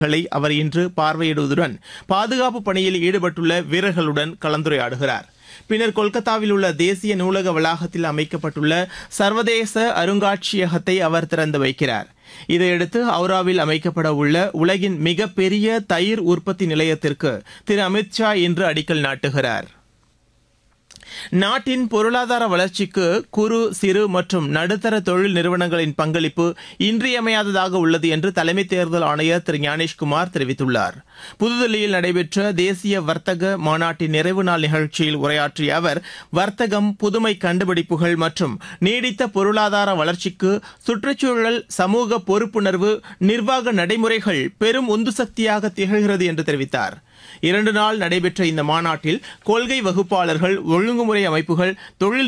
களை அவர் இன்று பார்வையிடுவதுடன் பாதுகாப்பு பணியில் ஈடுபட்டுள்ள வீரர்களுடன் கலந்துரையாடுகிறார் பின்னர் கொல்கத்தாவில் உள்ள தேசிய நூலக வளாகத்தில் அமைக்கப்பட்டுள்ள சர்வதேச அருங்காட்சியகத்தை அவர் திறந்து வைக்கிறார் இதையடுத்து ஹவுராவில் அமைக்கப்பட உள்ள உலகின் மிகப்பெரிய தயிர் உற்பத்தி நிலையத்திற்கு திரு அமித் ஷா இன்று அடிக்கல் நாட்டுகிறார் நாட்டின் பொருளாதார வளர்ச்சிக்கு குறு சிறு மற்றும் நடுத்தர தொழில் நிறுவனங்களின் பங்களிப்பு இன்றியமையாததாக உள்ளது என்று தலைமை தேர்தல் ஆணையர் திரு ஞானேஷ்குமார் தெரிவித்துள்ளார் புதுதில்லியில் நடைபெற்ற தேசிய வர்த்தக மாநாட்டின் நிறைவு நாள் நிகழ்ச்சியில் உரையாற்றிய அவர் வர்த்தகம் புதுமை கண்டுபிடிப்புகள் மற்றும் நீடித்த பொருளாதார வளர்ச்சிக்கு சுற்றுச்சூழல் சமூக பொறுப்புணர்வு நிர்வாக நடைமுறைகள் பெரும் உந்து சக்தியாக திகழ்கிறது என்று தெரிவித்தார் இரண்டு நாள் நடைபெற்ற இந்த மாநாட்டில் கொள்கை வகுப்பாளர்கள் ஒழுங்குமுறை அமைப்புகள் தொழில்